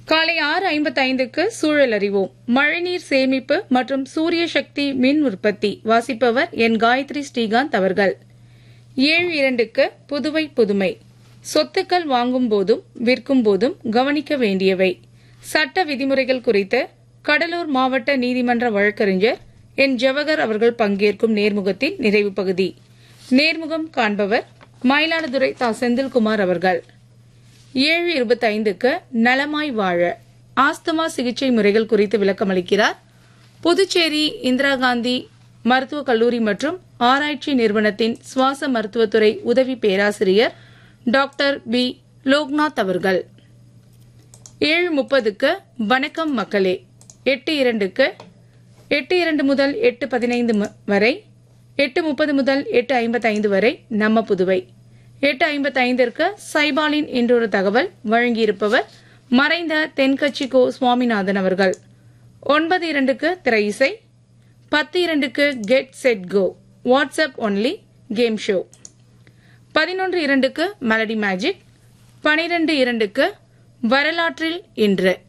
காலை ஆறு ஐம்பத்தைந்துக்கு சூழல் அறிவோம் மழைநீர் சேமிப்பு மற்றும் சூரிய சக்தி மின் உற்பத்தி வாசிப்பவர் என் காயத்ரி ஸ்ரீகாந்த் அவர்கள் ஏழு இரண்டுக்கு புதுவை புதுமை சொத்துக்கள் வாங்கும் போதும் விற்கும் போதும் கவனிக்க வேண்டியவை சட்ட விதிமுறைகள் குறித்து கடலூர் மாவட்ட நீதிமன்ற வழக்கறிஞர் என் ஜவஹர் அவர்கள் பங்கேற்கும் நேர்முகத்தின் நிறைவு பகுதி நேர்முகம் காண்பவர் மயிலாடுதுறை தா செந்தில்குமார் அவர்கள் ஏழு இருபத்தைந்துக்கு நலமாய் வாழ ஆஸ்துமா சிகிச்சை முறைகள் குறித்து விளக்கமளிக்கிறார் புதுச்சேரி இந்திரா காந்தி மருத்துவக் கல்லூரி மற்றும் ஆராய்ச்சி நிறுவனத்தின் சுவாச மருத்துவத்துறை உதவி பேராசிரியர் டாக்டர் பி லோக்நாத் அவர்கள் ஏழு முப்பதுக்கு வணக்கம் மக்களே எட்டு இரண்டுக்கு எட்டு இரண்டு முதல் எட்டு பதினைந்து ம- வரை எட்டு முப்பது முதல் எட்டு ஐம்பத்தைந்து வரை நம்ம புதுவை எட்டு ஐம்பத்தைந்திற்கு சைபாலின் என்றொரு தகவல் வழங்கியிருப்பவர் மறைந்த தென்கட்சி கோ சுவாமிநாதன் அவர்கள் ஒன்பது இரண்டுக்கு திரை இசை பத்து இரண்டுக்கு get set go WhatsApp only game show பதினொன்று இரண்டுக்கு மெலடி மேஜிக் பனிரெண்டு இரண்டுக்கு வரலாற்றில் இன்று